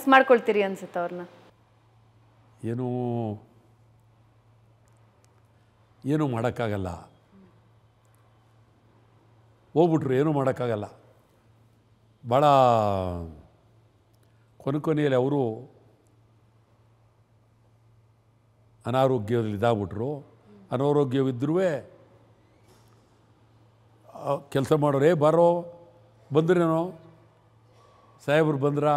Miss ಮಾಡ್ಕೊಳ್ತೀರಿ ಅನ್ಸುತ್ತೆ ಅವ್ರನ್ನ ಏನೂ ಏನೂ ಮಾಡೋಕ್ಕಾಗಲ್ಲ ಹೋಗ್ಬಿಟ್ರು ಏನೂ ಮಾಡೋಕ್ಕಾಗಲ್ಲ ಭಾಳ ಕೊನೆ ಕೊನೆಯಲ್ಲಿ ಅವರು ಅನಾರೋಗ್ಯದಲ್ಲಿ ಇದಾಗ್ಬಿಟ್ರು ಅನಾರೋಗ್ಯವಿದ್ದರೂ ಕೆಲಸ ಮಾಡೋರೇ ಬಾರೋ ಬಂದ್ರೇನೋ ಸಾಹೇಬ್ರು ಬಂದ್ರಾ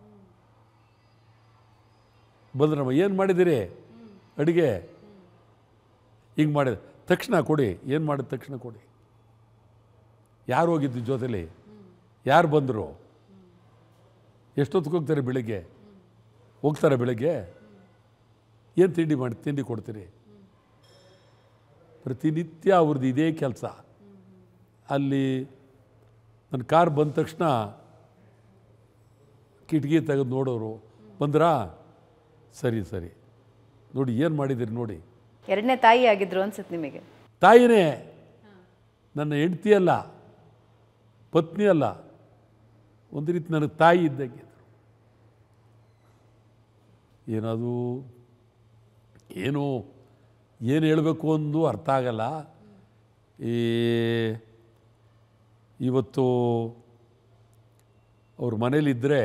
ಬಂದ್ರಮ್ಮ ಏನು ಮಾಡಿದ್ದೀರಿ ಅಡುಗೆ ಹಿಂಗೆ ಮಾಡಿದ ತಕ್ಷಣ ಕೊಡಿ ಏನು ಮಾಡಿದ ತಕ್ಷಣ ಕೊಡಿ ಯಾರು ಹೋಗಿದ್ದು ಜೊತೆಲಿ ಯಾರು ಬಂದರು ಎಷ್ಟೊತ್ತಿಗೆ ಹೋಗ್ತಾರೆ ಬೆಳಿಗ್ಗೆ ಹೋಗ್ತಾರೆ ಬೆಳಿಗ್ಗೆ ಏನು ತಿಂಡಿ ಮಾಡಿ ತಿಂಡಿ ಕೊಡ್ತೀರಿ ಪ್ರತಿನಿತ್ಯ ಅವ್ರದ್ದು ಇದೇ ಕೆಲಸ ಅಲ್ಲಿ ನನ್ನ ಕಾರ್ ಬಂದ ತಕ್ಷಣ ಕಿಟಕಿ ತೆಗೆದು ನೋಡೋರು ಬಂದ್ರಾ ಸರಿ ಸರಿ ನೋಡಿ ಏನು ಮಾಡಿದ್ದೀರಿ ನೋಡಿ ಎರಡನೇ ತಾಯಿ ಆಗಿದ್ರು ಅನ್ಸುತ್ತೆ ನಿಮಗೆ ತಾಯಿನೇ ನನ್ನ ಹೆಂಡ್ತಿ ಅಲ್ಲ ಪತ್ನಿ ಅಲ್ಲ ಒಂದು ರೀತಿ ನನಗೆ ತಾಯಿ ಇದ್ದಂಗೆ ಇದ್ರು. ಏನದು ಏನು ಏನು ಹೇಳಬೇಕು ಅಂದು ಅರ್ಥ ಆಗಲ್ಲ ಈ ಇವತ್ತು ಅವ್ರ ಮನೇಲಿದ್ದರೆ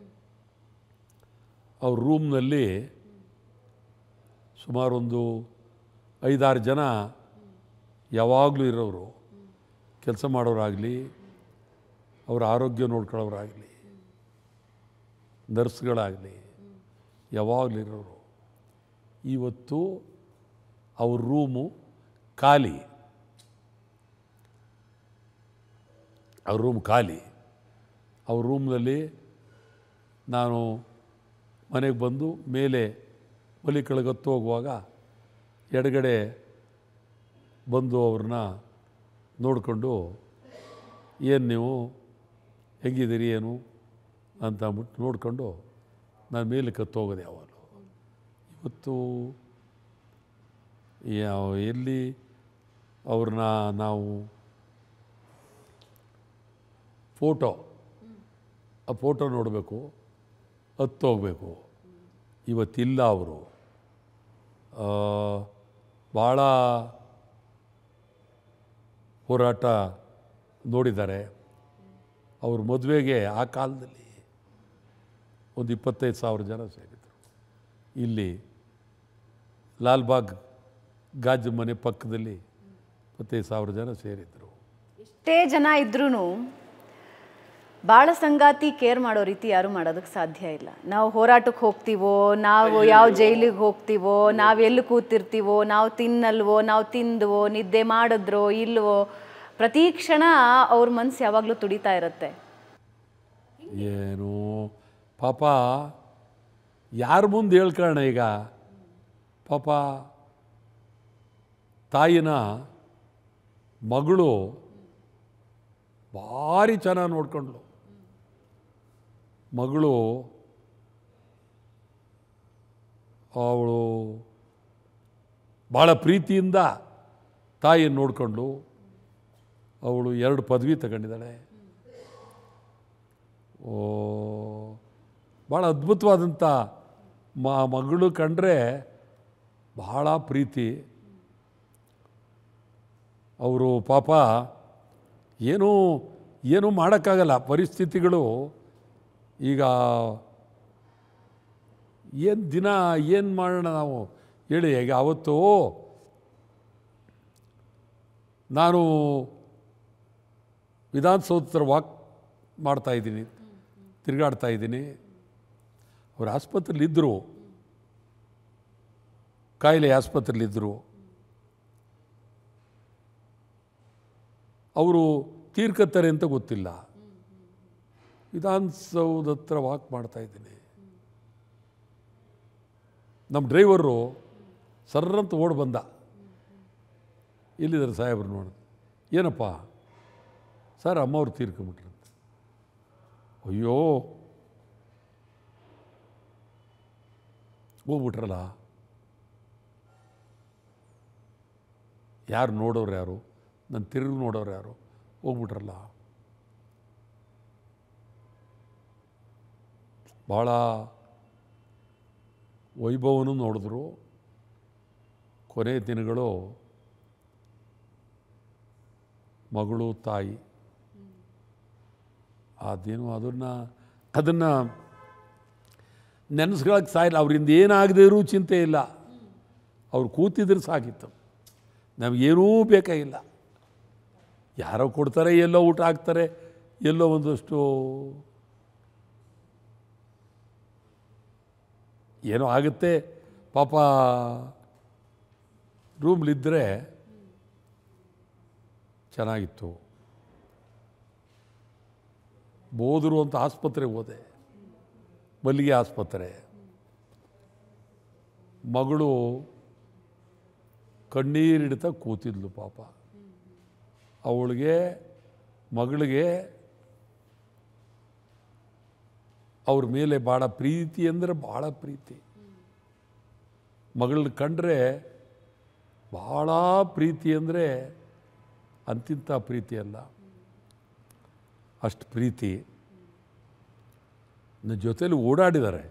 ಅವ್ರ ರೂಮ್ನಲ್ಲಿ ಸುಮಾರೊಂದು ಐದಾರು ಜನ ಯಾವಾಗಲೂ ಇರೋರು ಕೆಲಸ ಮಾಡೋರಾಗಲಿ ಅವ್ರ ಆರೋಗ್ಯ ನೋಡ್ಕೊಳ್ಳೋರಾಗಲಿ ನರ್ಸ್ಗಳಾಗಲಿ ಯಾವಾಗಲೂ ಇರೋರು ಇವತ್ತು ಅವ್ರ ರೂಮು ಖಾಲಿ ಅವ್ರ ರೂಮ್ ಖಾಲಿ ಅವ್ರ ರೂಮ್ನಲ್ಲಿ ನಾನು ಮನೆಗೆ ಬಂದು ಮೇಲೆ ಮಲಿ ಕೆಳಗತ್ತು ಹೋಗುವಾಗ ಎಡಗಡೆ ಬಂದು ಅವ್ರನ್ನ ನೋಡಿಕೊಂಡು ಏನು ನೀವು ಹೆಂಗಿದ್ದೀರಿ ಏನು ಅಂತ ಅಂದ್ಬಿಟ್ಟು ನೋಡಿಕೊಂಡು ನಾನು ಮೇಲೆ ಕತ್ತೋಗೋದು ಯಾವಾಗಲೂ ಇವತ್ತು ಯಾವ ಎಲ್ಲಿ ಅವ್ರನ್ನ ನಾವು ಫೋಟೋ ಆ ಫೋಟೋ ನೋಡಬೇಕು ಹತ್ತೋಗ್ಬೇಕು ಇವತ್ತಿಲ್ಲ ಅವರು ಭಾಳ ಹೋರಾಟ ನೋಡಿದ್ದಾರೆ ಅವ್ರ ಮದುವೆಗೆ ಆ ಕಾಲದಲ್ಲಿ ಒಂದು ಇಪ್ಪತ್ತೈದು ಸಾವಿರ ಜನ ಸೇರಿದರು ಇಲ್ಲಿ ಲಾಲ್ಬಾಗ್ ಗಾಜು ಮನೆ ಪಕ್ಕದಲ್ಲಿ ಇಪ್ಪತ್ತೈದು ಸಾವಿರ ಜನ ಸೇರಿದರು ಎಷ್ಟೇ ಜನ ಇದ್ರೂ ಬಾಳ ಸಂಗಾತಿ ಕೇರ್ ಮಾಡೋ ರೀತಿ ಯಾರು ಮಾಡೋದಕ್ಕೆ ಸಾಧ್ಯ ಇಲ್ಲ ನಾವು ಹೋರಾಟಕ್ಕೆ ಹೋಗ್ತೀವೋ ನಾವು ಯಾವ ಜೈಲಿಗೆ ಹೋಗ್ತೀವೋ ನಾವು ಎಲ್ಲಿ ಕೂತಿರ್ತೀವೋ ನಾವು ತಿನ್ನಲ್ವೋ ನಾವು ತಿಂದ್ವೋ ನಿದ್ದೆ ಮಾಡಿದ್ರೋ ಇಲ್ವೋ ಪ್ರತಿ ಕ್ಷಣ ಅವ್ರ ಮನ್ಸು ಯಾವಾಗಲೂ ತುಡಿತಾ ಇರುತ್ತೆ ಏನು ಪಾಪ ಯಾರ ಮುಂದೆ ಹೇಳ್ಕೊಳ್ಳೋಣ ಈಗ ಪಾಪ ತಾಯಿನ ಮಗಳು ಭಾರಿ ಚೆನ್ನಾಗಿ ನೋಡ್ಕೊಂಡ್ಳು ಮಗಳು ಅವಳು ಭಾಳ ಪ್ರೀತಿಯಿಂದ ತಾಯಿಯನ್ನು ನೋಡಿಕೊಂಡು ಅವಳು ಎರಡು ಪದವಿ ತಗೊಂಡಿದ್ದಾಳೆ ಓ ಭಾಳ ಅದ್ಭುತವಾದಂಥ ಮ ಮಗಳು ಕಂಡ್ರೆ ಬಹಳ ಪ್ರೀತಿ ಅವರು ಪಾಪ ಏನೂ ಏನೂ ಮಾಡೋಕ್ಕಾಗಲ್ಲ ಪರಿಸ್ಥಿತಿಗಳು ಈಗ ಏನು ದಿನ ಏನು ಮಾಡೋಣ ನಾವು ಹೇಳಿ ಈಗ ಅವತ್ತು ನಾನು ವಿಧಾನಸೌಧ ಹತ್ರ ವಾಕ್ ಮಾಡ್ತಾ ಇದ್ದೀನಿ ತಿರುಗಾಡ್ತಾ ಇದ್ದೀನಿ ಅವ್ರು ಆಸ್ಪತ್ರೆಲಿದ್ದರು ಕಾಯಿಲೆ ಆಸ್ಪತ್ರೆಲಿದ್ದರು ಅವರು ತೀರ್ಕತ್ತಾರೆ ಅಂತ ಗೊತ್ತಿಲ್ಲ ವಿಧಾನಸೌಧ ಹತ್ರ ವಾಕ್ ಮಾಡ್ತಾ ಇದ್ದೀನಿ ನಮ್ಮ ಡ್ರೈವರು ಸರ್ರಂತ ಓಡ್ ಬಂದ ಎಲ್ಲಿದ್ದಾರೆ ಸಾಹೇಬ್ರು ನೋಡಿ ಏನಪ್ಪ ಸರ್ ಅಮ್ಮವ್ರು ತೀರ್ಕೊಂಬಿಟ್ರಂತೆ ಅಯ್ಯೋ ಹೋಗ್ಬಿಟ್ರಲ್ಲ ಯಾರು ನೋಡೋರು ಯಾರು ನನ್ನ ತಿರುಗಿ ನೋಡೋರು ಯಾರು ಹೋಗ್ಬಿಟ್ರಲ್ಲ ಭಾಳ ವೈಭವನೂ ನೋಡಿದ್ರು ಕೊನೆ ದಿನಗಳು ಮಗಳು ತಾಯಿ ಅದೇನು ಅದನ್ನು ಅದನ್ನು ನೆನೆಸ್ಕೊಳಕ್ಕೆ ಸಾಯಿಲ್ಲ ಅವರಿಂದ ಏನಾಗದೇ ಇರೂ ಚಿಂತೆ ಇಲ್ಲ ಅವ್ರು ಕೂತಿದ್ರೆ ಸಾಕಿತ್ತು ನಮಗೇನೂ ಬೇಕಾಗಿಲ್ಲ ಯಾರೋ ಕೊಡ್ತಾರೆ ಎಲ್ಲೋ ಊಟ ಹಾಕ್ತಾರೆ ಎಲ್ಲೋ ಒಂದಷ್ಟು ಏನೋ ಆಗುತ್ತೆ ಪಾಪ ರೂಮ್ಲಿದ್ದರೆ ಚೆನ್ನಾಗಿತ್ತು ಬೋದರು ಅಂತ ಆಸ್ಪತ್ರೆಗೆ ಹೋದೆ ಮಲ್ಲಿಗೆ ಆಸ್ಪತ್ರೆ ಮಗಳು ಕಣ್ಣೀರಿಡ್ತಾ ಕೂತಿದ್ಲು ಪಾಪ ಅವಳಿಗೆ ಮಗಳಿಗೆ ಅವ್ರ ಮೇಲೆ ಭಾಳ ಪ್ರೀತಿ ಅಂದರೆ ಭಾಳ ಪ್ರೀತಿ ಮಗಳನ್ನ ಕಂಡ್ರೆ ಭಾಳ ಪ್ರೀತಿ ಅಂದರೆ ಅಂತಿಂಥ ಪ್ರೀತಿ ಅಲ್ಲ ಅಷ್ಟು ಪ್ರೀತಿ ನನ್ನ ಜೊತೇಲಿ ಓಡಾಡಿದ್ದಾರೆ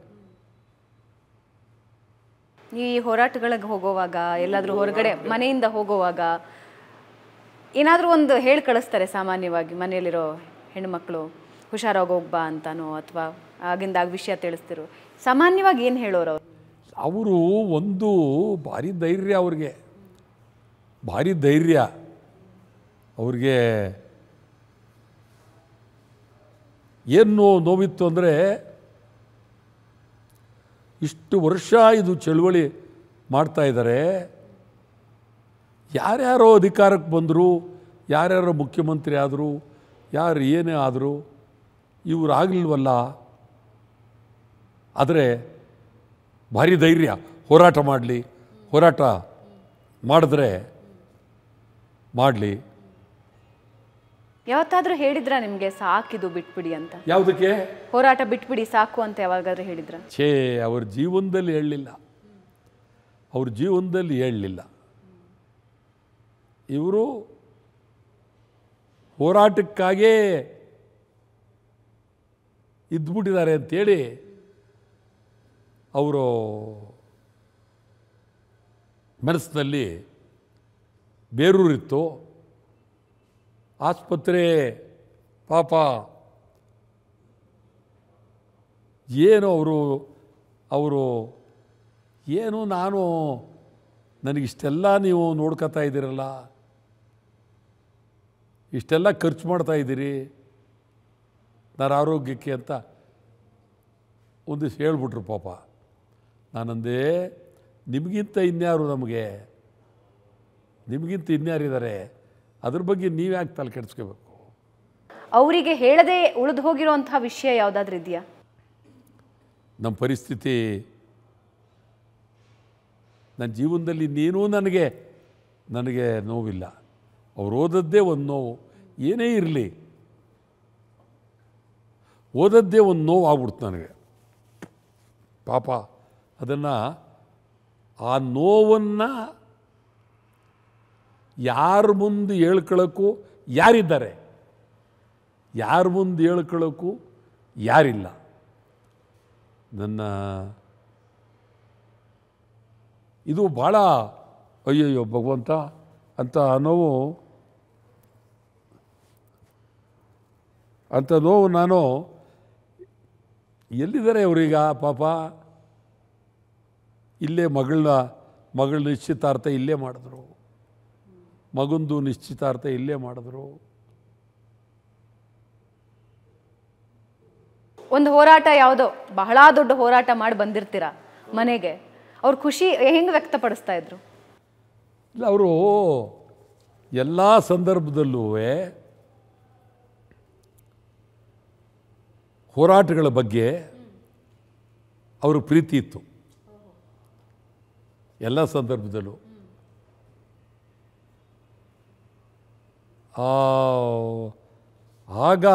ಈ ಹೋರಾಟಗಳಿಗೆ ಹೋಗುವಾಗ ಎಲ್ಲಾದರೂ ಹೊರಗಡೆ ಮನೆಯಿಂದ ಹೋಗುವಾಗ ಏನಾದರೂ ಒಂದು ಹೇಳಿ ಕಳಿಸ್ತಾರೆ ಸಾಮಾನ್ಯವಾಗಿ ಮನೆಯಲ್ಲಿರೋ ಹೆಣ್ಮಕ್ಳು ಹುಷಾರಾಗಿ ಹೋಗ್ಬಾ ಅಂತಾನೋ ಅಥವಾ ಆಗಿಂದಾಗ ವಿಷಯ ತಿಳಿಸ್ತಿರೋ ಸಾಮಾನ್ಯವಾಗಿ ಏನು ಹೇಳೋರು ಅವ್ರು ಅವರು ಒಂದು ಭಾರಿ ಧೈರ್ಯ ಅವ್ರಿಗೆ ಭಾರಿ ಧೈರ್ಯ ಅವ್ರಿಗೆ ಏನು ನೋವಿತ್ತು ಅಂದರೆ ಇಷ್ಟು ವರ್ಷ ಇದು ಚಳುವಳಿ ಮಾಡ್ತಾ ಇದ್ದಾರೆ ಯಾರ್ಯಾರೋ ಅಧಿಕಾರಕ್ಕೆ ಬಂದರು ಯಾರ್ಯಾರೋ ಮುಖ್ಯಮಂತ್ರಿ ಆದರು ಯಾರು ಏನೇ ಆದರು ಇವ್ರು ಆಗಲಿಲ್ವಲ್ಲ ಆದರೆ ಭಾರಿ ಧೈರ್ಯ ಹೋರಾಟ ಮಾಡಲಿ ಹೋರಾಟ ಮಾಡಿದ್ರೆ ಮಾಡಲಿ ಯಾವತ್ತಾದರೂ ಹೇಳಿದ್ರಾ ನಿಮಗೆ ಸಾಕಿದು ಬಿಟ್ಬಿಡಿ ಅಂತ ಯಾವುದಕ್ಕೆ ಹೋರಾಟ ಬಿಟ್ಬಿಡಿ ಸಾಕು ಅಂತ ಯಾವಾಗಾದ್ರೂ ಹೇಳಿದ್ರ ಛೇ ಅವ್ರ ಜೀವನದಲ್ಲಿ ಹೇಳಲಿಲ್ಲ ಅವ್ರ ಜೀವನದಲ್ಲಿ ಹೇಳಲಿಲ್ಲ ಇವರು ಹೋರಾಟಕ್ಕಾಗೇ ಇದ್ಬಿಟ್ಟಿದ್ದಾರೆ ಅಂತೇಳಿ ಅವರು ಮನಸ್ಸಿನಲ್ಲಿ ಬೇರೂರಿತ್ತು ಆಸ್ಪತ್ರೆ ಪಾಪ ಏನು ಅವರು ಅವರು ಏನು ನಾನು ನನಗಿಷ್ಟೆಲ್ಲ ನೀವು ನೋಡ್ಕೊತಾ ಇದ್ದೀರಲ್ಲ ಇಷ್ಟೆಲ್ಲ ಖರ್ಚು ಮಾಡ್ತಾ ಇದ್ದೀರಿ ನನ್ನ ಆರೋಗ್ಯಕ್ಕೆ ಅಂತ ಒಂದಿವ್ಸ ಹೇಳ್ಬಿಟ್ರು ಪಾಪ ನಾನಂದೇ ನಿಮಗಿಂತ ಇನ್ಯಾರು ನಮಗೆ ನಿಮಗಿಂತ ಇನ್ಯಾರಿದ್ದಾರೆ ಅದ್ರ ಬಗ್ಗೆ ನೀವು ಯಾಕೆ ತಲೆ ಕೆಡಿಸ್ಕೋಬೇಕು ಅವರಿಗೆ ಹೇಳದೆ ಉಳಿದು ಹೋಗಿರೋಂತಹ ವಿಷಯ ಯಾವುದಾದ್ರೂ ಇದೆಯಾ ನಮ್ಮ ಪರಿಸ್ಥಿತಿ ನನ್ನ ಜೀವನದಲ್ಲಿ ಇನ್ನೇನೂ ನನಗೆ ನನಗೆ ನೋವಿಲ್ಲ ಅವ್ರು ಓದದ್ದೇ ಒಂದು ನೋವು ಏನೇ ಇರಲಿ ಓದದ್ದೇ ಒಂದು ನೋವು ಆಗ್ಬಿಡ್ತು ನನಗೆ ಪಾಪ ಅದನ್ನು ಆ ನೋವನ್ನು ಯಾರ ಮುಂದೆ ಹೇಳ್ಕೊಳ್ಳೋಕ್ಕೂ ಯಾರಿದ್ದಾರೆ ಯಾರ ಮುಂದೆ ಹೇಳ್ಕೊಳ್ಳೋಕ್ಕೂ ಯಾರಿಲ್ಲ ನನ್ನ ಇದು ಭಾಳ ಅಯ್ಯಯ್ಯೋ ಭಗವಂತ ಅಂತ ನೋವು ಅಂಥ ನೋವು ನಾನು ಎಲ್ಲಿದ್ದಾರೆ ಅವರೀಗ ಪಾಪ ಇಲ್ಲೇ ಮಗಳನ್ನ ಮಗಳ ನಿಶ್ಚಿತಾರ್ಥ ಇಲ್ಲೇ ಮಾಡಿದ್ರು ಮಗಂದು ನಿಶ್ಚಿತಾರ್ಥ ಇಲ್ಲೇ ಮಾಡಿದ್ರು ಒಂದು ಹೋರಾಟ ಯಾವುದೋ ಬಹಳ ದೊಡ್ಡ ಹೋರಾಟ ಮಾಡಿ ಬಂದಿರ್ತೀರಾ ಮನೆಗೆ ಅವ್ರ ಖುಷಿ ಹೆಂಗೆ ವ್ಯಕ್ತಪಡಿಸ್ತಾ ಇದ್ರು ಇಲ್ಲ ಅವರು ಎಲ್ಲ ಸಂದರ್ಭದಲ್ಲೂ ಹೋರಾಟಗಳ ಬಗ್ಗೆ ಅವ್ರ ಪ್ರೀತಿ ಇತ್ತು ಎಲ್ಲ ಸಂದರ್ಭದಲ್ಲೂ ಆ, ಆಗ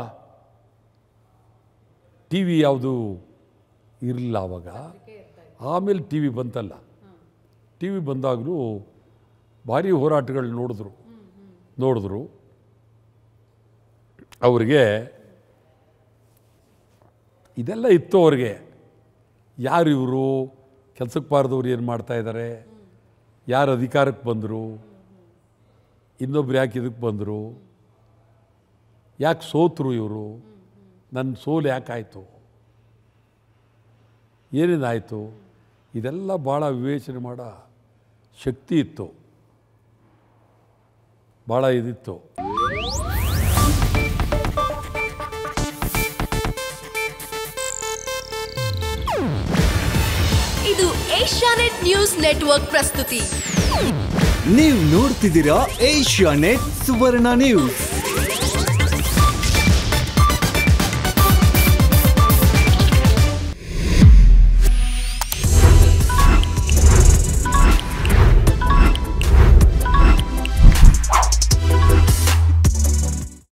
ಟಿ ವಿ ಯಾವುದು ಇರಲಿಲ್ಲ ಆವಾಗ ಆಮೇಲೆ ಟಿ ವಿ ಬಂತಲ್ಲ ಟಿ ವಿ ಬಂದಾಗಲೂ ಭಾರಿ ಹೋರಾಟಗಳು ನೋಡಿದ್ರು ನೋಡಿದ್ರು ಅವರಿಗೆ ಇದೆಲ್ಲ ಇತ್ತು ಅವ್ರಿಗೆ ಯಾರು ಇವರು ಕೆಲಸಕ್ಕೆ ಬಾರದವ್ರು ಏನು ಮಾಡ್ತಾ ಇದ್ದಾರೆ ಯಾರು ಅಧಿಕಾರಕ್ಕೆ ಬಂದರು ಇನ್ನೊಬ್ರು ಯಾಕೆ ಇದಕ್ಕೆ ಬಂದರು ಯಾಕೆ ಸೋತರು ಇವರು ನನ್ನ ಸೋಲು ಯಾಕಾಯಿತು ಏನೇನಾಯಿತು ಇದೆಲ್ಲ ಭಾಳ ವಿವೇಚನೆ ಮಾಡೋ ಶಕ್ತಿ ಇತ್ತು ಭಾಳ ಇದಿತ್ತು ಇದು ಏಷ್ಯಾನೆಟ್ ನ್ಯೂಸ್ ನೆಟ್ವರ್ಕ್ ಪ್ರಸ್ತುತಿ ನೀವು ನೋಡ್ತಿದ್ದೀರಾ ಏಷ್ಯಾ ನೆಟ್ ಸುವರ್ಣ ನ್ಯೂಸ್